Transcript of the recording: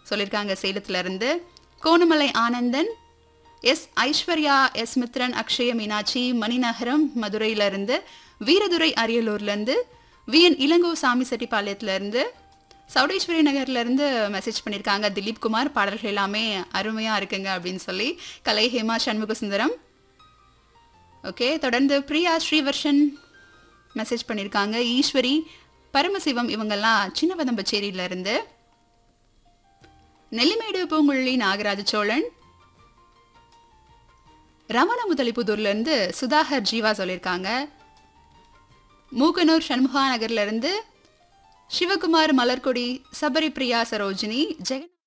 சொல்லியிருக்காங்க சேலத்துல இருந்து கோணமலை ஆனந்தன் எஸ் ஐஸ்வர்யா எஸ் மித்ரன் அக்ஷய மீனாட்சி மணிநகரம் மதுரையில இருந்து வீரதுரை அரியலூர்ல இருந்து வி என் இளங்கோ சாமி செட்டிப்பாளையத்துல இருந்து சௌடேஸ்வரி நகர்ல இருந்து மெசேஜ் பண்ணியிருக்காங்க திலீப் குமார் பாடல்கள் எல்லாமே அருமையா இருக்குங்க அப்படின்னு சொல்லி கலை ஹேமா சண்முக சுந்தரம் ஓகே தொடர்ந்து பிரியா ஸ்ரீவர்ஷன் மெசேஜ் பண்ணியிருக்காங்க ஈஸ்வரி பரமசிவம் இவங்கெல்லாம் சின்னவதம்பச்சேரியில இருந்து நெல்லிமேடு பூங்குழலி நாகராஜ சோழன் ரமண முதலிப்புதூர்ல இருந்து சுதாகர் ஜீவா சொல்லியிருக்காங்க மூக்கனூர் சண்முகா நகர்ல இருந்து சிவகுமார் மலர்கொடி சபரி பிரியா சரோஜினி ஜெகன்